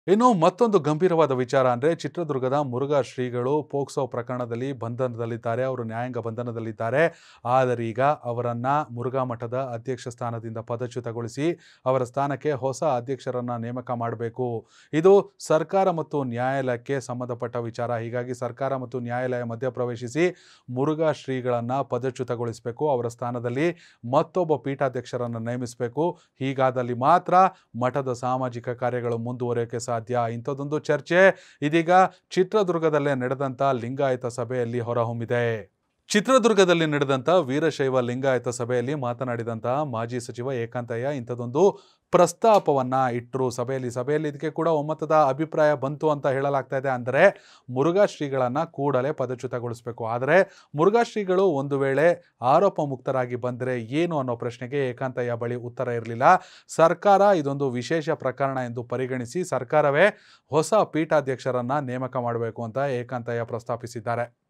ಇನ್ನು ಮತ್ತೊಂದು ಗಂಭೀರವಾದ ವಿಚಾರ ಅಂದರೆ ಚಿತ್ರದುರ್ಗದ ಮುರುಘಾ ಶ್ರೀಗಳು ಪೋಕ್ಸೋ ಪ್ರಕರಣದಲ್ಲಿ ಬಂಧನದಲ್ಲಿದ್ದಾರೆ ಅವರು ನ್ಯಾಯಾಂಗ ಬಂಧನದಲ್ಲಿದ್ದಾರೆ ಆದರೆ ಈಗ ಅವರನ್ನು ಮುರುಘಾ ಮಠದ ಅಧ್ಯಕ್ಷ ಸ್ಥಾನದಿಂದ ಪದಚ್ಯುತಗೊಳಿಸಿ ಅವರ ಸ್ಥಾನಕ್ಕೆ ಹೊಸ ಅಧ್ಯಕ್ಷರನ್ನು ನೇಮಕ ಮಾಡಬೇಕು ಇದು ಸರ್ಕಾರ ಮತ್ತು ನ್ಯಾಯಾಲಯಕ್ಕೆ ಸಂಬಂಧಪಟ್ಟ ವಿಚಾರ ಹೀಗಾಗಿ ಸರ್ಕಾರ ಮತ್ತು ನ್ಯಾಯಾಲಯ ಮಧ್ಯಪ್ರವೇಶಿಸಿ ಮುರುಘಾ ಶ್ರೀಗಳನ್ನು ಪದಚ್ಯುತಗೊಳಿಸಬೇಕು ಅವರ ಸ್ಥಾನದಲ್ಲಿ ಮತ್ತೊಬ್ಬ ಪೀಠಾಧ್ಯಕ್ಷರನ್ನು ನೇಮಿಸಬೇಕು ಹೀಗಾದಲ್ಲಿ ಮಾತ್ರ ಮಠದ ಸಾಮಾಜಿಕ ಕಾರ್ಯಗಳು ಮುಂದುವರಿಯೋಕ್ಕೆ ಸಾಧ್ಯ ಇಂಥದ್ದೊಂದು ಚರ್ಚೆ ಇದೀಗ ಚಿತ್ರದುರ್ಗದಲ್ಲೇ ನಡೆದಂಥ ಲಿಂಗಾಯತ ಸಭೆಯಲ್ಲಿ ಹೊರಹೊಮ್ಮಿದೆ ಚಿತ್ರದುರ್ಗದಲ್ಲಿ ನಡೆದಂಥ ವೀರಶೈವ ಲಿಂಗಾಯತ ಸಭೆಯಲ್ಲಿ ಮಾತನಾಡಿದಂಥ ಮಾಜಿ ಸಚಿವ ಏಕಾಂತಯ್ಯ ಇಂಥದ್ದೊಂದು ಪ್ರಸ್ತಾಪವನ್ನ ಇಟ್ಟರು ಸಭೆಯಲ್ಲಿ ಸಭೆಯಲ್ಲಿ ಇದಕ್ಕೆ ಕೂಡ ಒಮ್ಮತದ ಅಭಿಪ್ರಾಯ ಬಂತು ಅಂತ ಹೇಳಲಾಗ್ತಾ ಇದೆ ಅಂದರೆ ಮುರುಘಾ ಶ್ರೀಗಳನ್ನು ಕೂಡಲೇ ಪದಚ್ಯುತಗೊಳಿಸಬೇಕು ಆದರೆ ಮುರುಘಾ ಶ್ರೀಗಳು ಒಂದು ವೇಳೆ ಆರೋಪ ಮುಕ್ತರಾಗಿ ಬಂದರೆ ಏನು ಅನ್ನೋ ಪ್ರಶ್ನೆಗೆ ಏಕಾಂತಯ್ಯ ಬಳಿ ಉತ್ತರ ಇರಲಿಲ್ಲ ಸರ್ಕಾರ ಇದೊಂದು ವಿಶೇಷ ಪ್ರಕರಣ ಎಂದು ಪರಿಗಣಿಸಿ ಸರ್ಕಾರವೇ ಹೊಸ ಪೀಠಾಧ್ಯಕ್ಷರನ್ನ ನೇಮಕ ಮಾಡಬೇಕು ಅಂತ ಏಕಾಂತಯ್ಯ ಪ್ರಸ್ತಾಪಿಸಿದ್ದಾರೆ